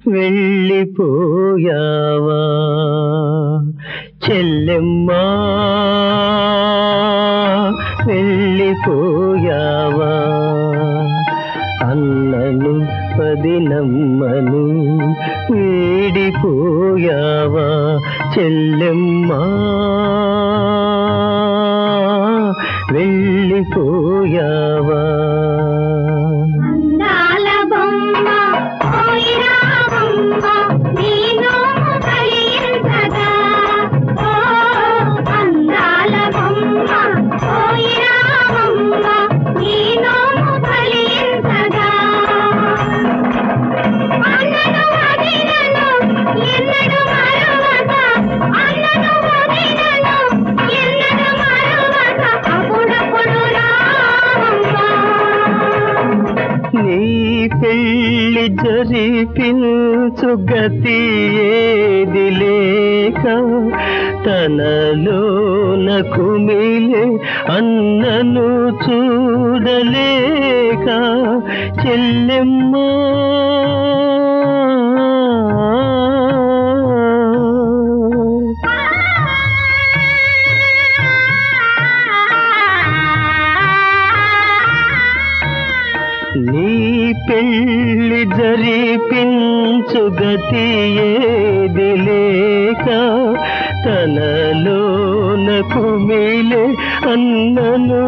వెళ్ళిపోయావా చెల్లెమ్మా వెళ్ళిపోయావా అన్నను పదినమ్మను వీడిపోయావా చెల్లెమ్మా వెళ్ళిపోయావా అందాల బొమ్మ ఓయిరా బొమ్మ నేను కలియించగా ఓ అందాల బొమ్మ ఓయిరా బొమ్మ నేను కలియించగా అన్నను వదినను ఎన్నడు మరువక అన్నను వదినను ఎన్నడు మరువక అప్పుడప్పుడు రావమ్మా నీ పెళ్లి జరిపించు గతి ఏది లేక తనలోన కుమిలే అన్నను చూడలేక చెల్లెమ్మా నీ పెళ్లి జరిపించు గతి ఏది లేక తనలోన కుమిలే అన్నను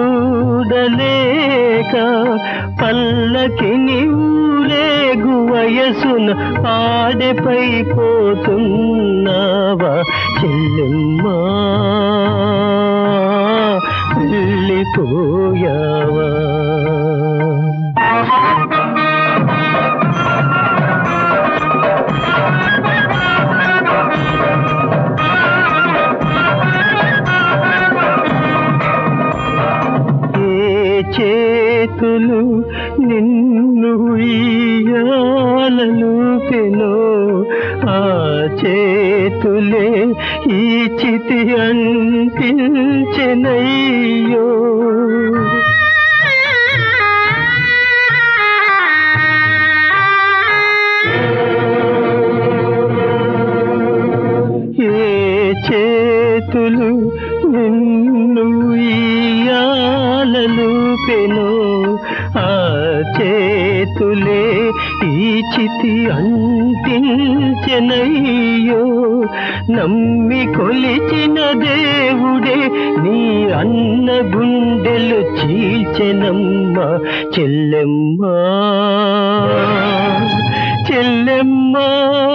చూడలేక పల్లకి ఊరేగు వయసున ఆడెపై పోతున్నావా చెల్లెమ్మా వెళ్ళిపోయావా ఏ చేతులు నిన్ను ఉయ్యాలలుపెనో ఆ చేతులే ఈ చితి అంటించెనయ్యో ఏ చేతులు నిన్ను ఇయాలలుపెనో ఆ చేతులే ఈ చితి అంటించెనయ్యో నమ్మి కొలిచిన దేవుడే నీ అన్న గుండెలు చీల్చెనమ్మ చెల్లెమ్మా చెల్లెమ్మా